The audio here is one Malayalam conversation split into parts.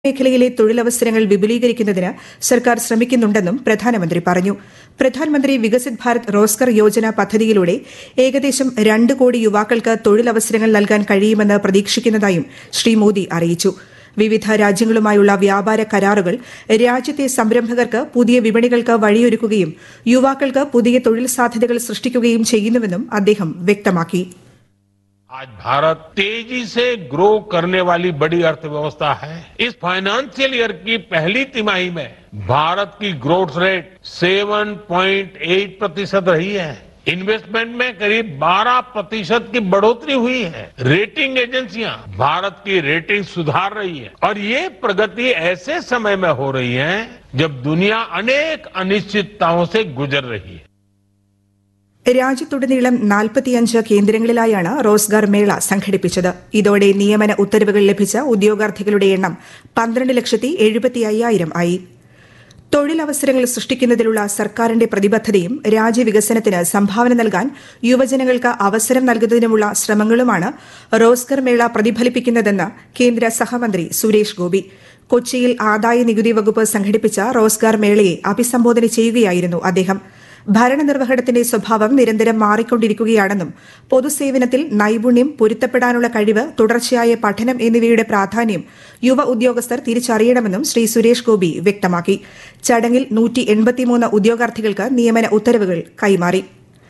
മേഖലയിലെ തൊഴിലവസരങ്ങൾ വിപുലീകരിക്കുന്നതിന് സർക്കാർ ശ്രമിക്കുന്നുണ്ടെന്നും പ്രധാനമന്ത്രി പറഞ്ഞു പ്രധാനമന്ത്രി വികസിത് ഭാരത് റോസ്ഗർ യോജന പദ്ധതിയിലൂടെ ഏകദേശം രണ്ട് കോടി യുവാക്കൾക്ക് തൊഴിലവസരങ്ങൾ നൽകാൻ കഴിയുമെന്ന് പ്രതീക്ഷിക്കുന്നതായും ശ്രീ മോദി അറിയിച്ചു വിവിധ രാജ്യങ്ങളുമായുള്ള വ്യാപാര കരാറുകൾ രാജ്യത്തെ സംരംഭകർക്ക് പുതിയ വിപണികൾക്ക് വഴിയൊരുക്കുകയും യുവാക്കൾക്ക് പുതിയ തൊഴിൽ സാധ്യതകൾ സൃഷ്ടിക്കുകയും ചെയ്യുന്നുവെന്നും അദ്ദേഹം വ്യക്തമാക്കി आज भारत तेजी से ग्रो करने वाली बड़ी अर्थव्यवस्था है इस फाइनेंशियल ईयर की पहली तिमाही में भारत की ग्रोथ रेट 7.8 प्रतिशत रही है इन्वेस्टमेंट में करीब 12 प्रतिशत की बढ़ोतरी हुई है रेटिंग एजेंसियां भारत की रेटिंग सुधार रही है और ये प्रगति ऐसे समय में हो रही है जब दुनिया अनेक अनिश्चितताओं से गुजर रही है രാജ്യത്തുടനീളം നാൽപ്പത്തിയഞ്ച് കേന്ദ്രങ്ങളിലായാണ് റോസ്ഗാർ മേള സംഘടിപ്പിച്ചത് ഇതോടെ നിയമന ഉത്തരവുകൾ ലഭിച്ച ഉദ്യോഗാർത്ഥികളുടെ എണ്ണം പന്ത്രണ്ട് ലക്ഷത്തി എഴുപത്തി അയ്യായിരം ആയി തൊഴിലവസരങ്ങൾ സൃഷ്ടിക്കുന്നതിലുള്ള സർക്കാരിന്റെ പ്രതിബദ്ധതയും രാജ്യവികസനത്തിന് സംഭാവന നൽകാൻ യുവജനങ്ങൾക്ക് അവസരം നൽകുന്നതിനുമുള്ള ശ്രമങ്ങളുമാണ് റോസ്ഗർ മേള പ്രതിഫലിപ്പിക്കുന്നതെന്ന് കേന്ദ്ര സഹമന്ത്രി സുരേഷ് ഗോപി കൊച്ചിയിൽ ആദായ നികുതി വകുപ്പ് സംഘടിപ്പിച്ച റോസ്ഗാർ മേളയെ അഭിസംബോധന ചെയ്യുകയായിരുന്നു അദ്ദേഹം ഭരണനിർവഹണത്തിന്റെ സ്വഭാവം നിരന്തരം മാറിക്കൊണ്ടിരിക്കുകയാണെന്നും പൊതുസേവനത്തിൽ നൈപുണ്യം പൊരുത്തപ്പെടാനുള്ള കഴിവ് തുടർച്ചയായ പഠനം എന്നിവയുടെ പ്രാധാന്യം യുവ ഉദ്യോഗസ്ഥർ തിരിച്ചറിയണമെന്നും ശ്രീ സുരേഷ് ഗോപി വ്യക്തമാക്കി ചടങ്ങിൽ നൂറ്റി ഉദ്യോഗാർത്ഥികൾക്ക് നിയമന ഉത്തരവുകൾ കൈമാറി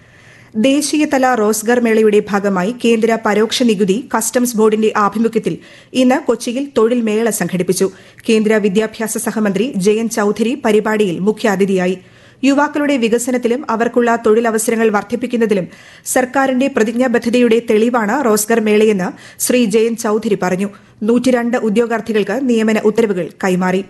ദേശീയതല റോസ്ഗർ മേളയുടെ ഭാഗമായി കേന്ദ്ര പരോക്ഷ നികുതി കസ്റ്റംസ് ബോർഡിന്റെ ആഭിമുഖ്യത്തിൽ ഇന്ന് കൊച്ചിയിൽ തൊഴിൽ മേള സംഘടിപ്പിച്ചു കേന്ദ്ര വിദ്യാഭ്യാസ സഹമന്ത്രി ജയന്ത് ചൌധരി പരിപാടിയിൽ മുഖ്യാതിഥിയായി യുവാക്കളുടെ വികസനത്തിലും അവർക്കുള്ള തൊഴിലവസരങ്ങൾ വർദ്ധിപ്പിക്കുന്നതിലും സർക്കാരിന്റെ പ്രതിജ്ഞാബദ്ധതയുടെ തെളിവാണ് റോസ്ഗർ മേളയെന്ന് ശ്രീ ജയന്ത് ചൌധരി പറഞ്ഞു നൂറ്റിരണ്ട് ഉദ്യോഗാർത്ഥികൾക്ക് നിയമന ഉത്തരവുകൾ കൈമാറി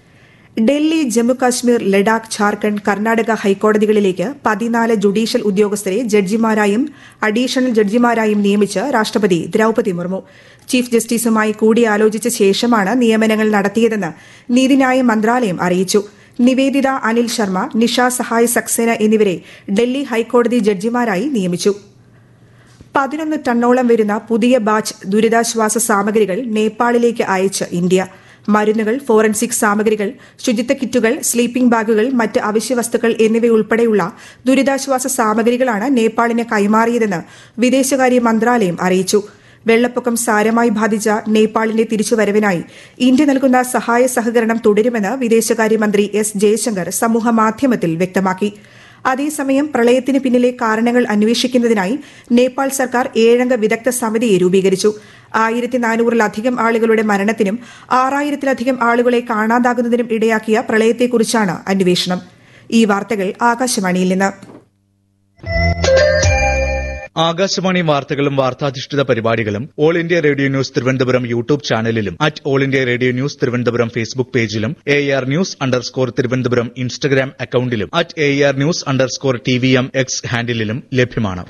ഡൽഹി ജമ്മുകാശ്മീർ ലഡാക്ക് ഝാർഖണ്ഡ് കർണാടക ഹൈക്കോടതികളിലേക്ക് പതിനാല് ജുഡീഷ്യൽ ഉദ്യോഗസ്ഥരെ ജഡ്ജിമാരായും അഡീഷണൽ ജഡ്ജിമാരായും നിയമിച്ച് രാഷ്ട്രപതി ദ്രൌപതി മുർമു ചീഫ് ജസ്റ്റിസുമായി കൂടിയാലോചിച്ച ശേഷമാണ് നിയമനങ്ങൾ നടത്തിയതെന്ന് നീതിന്യായ മന്ത്രാലയം അറിയിച്ചു നിവേദിത അനിൽ ശർമ്മ നിഷ സഹായ് സക്സേന എന്നിവരെ ഡൽഹി ഹൈക്കോടതി ജഡ്ജിമാരായി നിയമിച്ചു പതിനൊന്ന് ടണ്ണോളം വരുന്ന പുതിയ ബാച്ച് ദുരിതാശ്വാസ സാമഗ്രികൾ നേപ്പാളിലേക്ക് അയച്ച് ഇന്ത്യ മരുന്നുകൾ ഫോറൻസിക് സാമഗ്രികൾ ശുചിത്വ കിറ്റുകൾ സ്ലീപ്പിംഗ് ബാഗുകൾ മറ്റ് അവശ്യവസ്തുക്കൾ എന്നിവയുൾപ്പെടെയുള്ള ദുരിതാശ്വാസ സാമഗ്രികളാണ് നേപ്പാളിന് കൈമാറിയതെന്ന് വിദേശകാര്യ മന്ത്രാലയം അറിയിച്ചു വെള്ളപ്പൊക്കം സാരമായി ബാധിച്ച നേപ്പാളിന്റെ തിരിച്ചുവരവിനായി ഇന്ത്യ നൽകുന്ന സഹായ സഹകരണം തുടരുമെന്ന് വിദേശകാര്യമന്ത്രി എസ് ജയശങ്കർ സമൂഹമാധ്യമത്തിൽ വ്യക്തമാക്കി അതേസമയം പ്രളയത്തിന് പിന്നിലെ കാരണങ്ങൾ അന്വേഷിക്കുന്നതിനായി നേപ്പാൾ സർക്കാർ ഏഴംഗ വിദഗ്ധ സമിതിയെ രൂപീകരിച്ചു ആയിരത്തി നാനൂറിലധികം ആളുകളുടെ മരണത്തിനും ആറായിരത്തിലധികം ആളുകളെ കാണാതാകുന്നതിനും ഇടയാക്കിയ പ്രളയത്തെക്കുറിച്ചാണ് അന്വേഷണം ഈ വാർത്തകൾ ആകാശവാണിയിൽ നിന്ന് ആകാശവാണി വാർത്തകളും വാർത്താധിഷ്ഠിത പരിപാടികളും all India radio news Thiruvananthapuram YouTube ചാനലിലും at all India radio news Thiruvananthapuram Facebook പേജിലും A R news underscore Thiruvananthapuram Instagram അക്കൌണ്ടിലും at A R news underscore T V M X ഹാൻഡിലും ലഭ്യമാണ്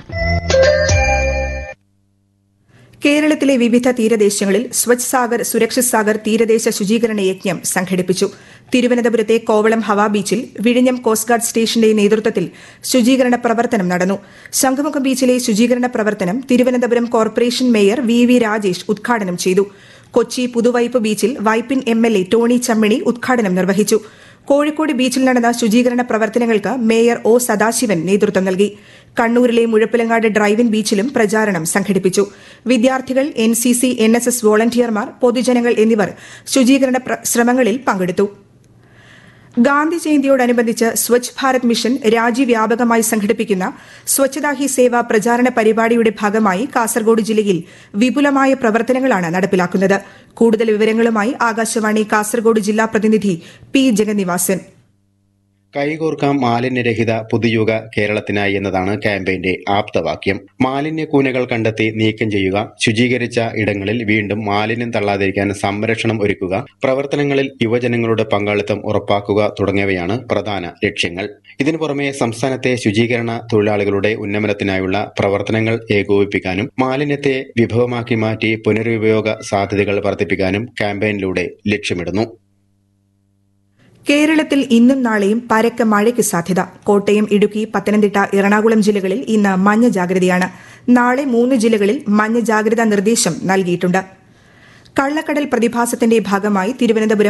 കേരളത്തിലെ വിവിധ തീരദേശങ്ങളിൽ സ്വച്ഛ് സാഗർ സുരക്ഷിത് സാഗർ തീരദേശ ശുചീകരണ യജ്ഞം സംഘടിപ്പിച്ചു തിരുവനന്തപുരത്തെ കോവളം ഹവാ ബീച്ചിൽ വിഴിഞ്ഞം കോസ്റ്റ് ഗാർഡ് സ്റ്റേഷന്റെ നേതൃത്വത്തിൽ ശുചീകരണ പ്രവർത്തനം നടന്നു ശംഖുമുഖം ബീച്ചിലെ ശുചീകരണ പ്രവർത്തനം Thiruvananthapuram corporation mayor V V Rajesh ഉദ്ഘാടനം ചെയ്തു കൊച്ചി പുതുവൈപ്പ് ബീച്ചിൽ Vypin M L A Tony Chammany ഉദ്ഘാടനം നിർവഹിച്ചു കോഴിക്കോട് ബീച്ചിൽ നടന്ന ശുചീകരണ പ്രവർത്തനങ്ങൾക്ക് മേയർ ഒ സദാശിവൻ നേതൃത്വം നൽകി കണ്ണൂരിലെ മുഴപ്പിലങ്ങാട് ഡ്രൈവിൻ ബീച്ചിലും പ്രചാരണം സംഘടിപ്പിച്ചു വിദ്യാർത്ഥികൾ N C C N S S വോളണ്ടിയർമാർ പൊതുജനങ്ങൾ എന്നിവർ ശുചീകരണ ശ്രമങ്ങളിൽ പങ്കെടുത്തു ഗാന്ധി ജയന്തിയോടനുബന്ധിച്ച് സ്വച്ഛ് ഭാരത് മിഷൻ രാജ്യവ്യാപകമായി സംഘടിപ്പിക്കുന്ന സ്വച്ഛതാ ഹി സേവ പ്രചാരണ പരിപാടിയുടെ ഭാഗമായി കാസർഗോഡ് ജില്ലയിൽ വിപുലമായ പ്രവർത്തനങ്ങളാണ് നടപ്പിലാക്കുന്നത് കൂടുതൽ വിവരങ്ങളുമായി ആകാശവാണി കാസർഗോഡ് ജില്ലാ പ്രതിനിധി പി ജഗന്നിവാസൻ കൈകോർക്കാം മാലിന്യരഹിത പുതുയുഗ കേരളത്തിനായി എന്നതാണ് ക്യാമ്പയിന്റെ ആപ്തവാക്യം മാലിന്യ കൂനകൾ കണ്ടെത്തി നീക്കം ചെയ്യുക ശുചീകരിച്ച ഇടങ്ങളിൽ വീണ്ടും മാലിന്യം തള്ളാതിരിക്കാൻ സംരക്ഷണം ഒരുക്കുക പ്രവർത്തനങ്ങളിൽ യുവജനങ്ങളുടെ പങ്കാളിത്തം ഉറപ്പാക്കുക തുടങ്ങിയവയാണ് പ്രധാന ലക്ഷ്യങ്ങൾ ഇതിനു പുറമെ സംസ്ഥാനത്തെ ശുചീകരണ തൊഴിലാളികളുടെ ഉന്നമനത്തിനായുള്ള പ്രവർത്തനങ്ങൾ ഏകോപിപ്പിക്കാനും മാലിന്യത്തെ വിഭവമാക്കി മാറ്റി പുനരുപയോഗ സാധ്യതകൾ വർദ്ധിപ്പിക്കാനും ക്യാമ്പയിനിലൂടെ ലക്ഷ്യമിടുന്നു കേരളത്തിൽ ഇന്നും നാളെയും പരക്കെ മഴയ്ക്ക് സാധ്യത കോട്ടയം ഇടുക്കി പത്തനംതിട്ട എറണാകുളം ജില്ലകളിൽ ഇന്ന് മഞ്ഞ ജാഗ്രതയാണ് നാളെ മൂന്ന് ജില്ലകളിൽ മഞ്ഞ ജാഗ്രതാ നിർദ്ദേശം നൽകിയിട്ടുണ്ട് കള്ളക്കടൽ പ്രതിഭാസത്തിന്റെ ഭാഗമായി തിരുവനന്തപുരം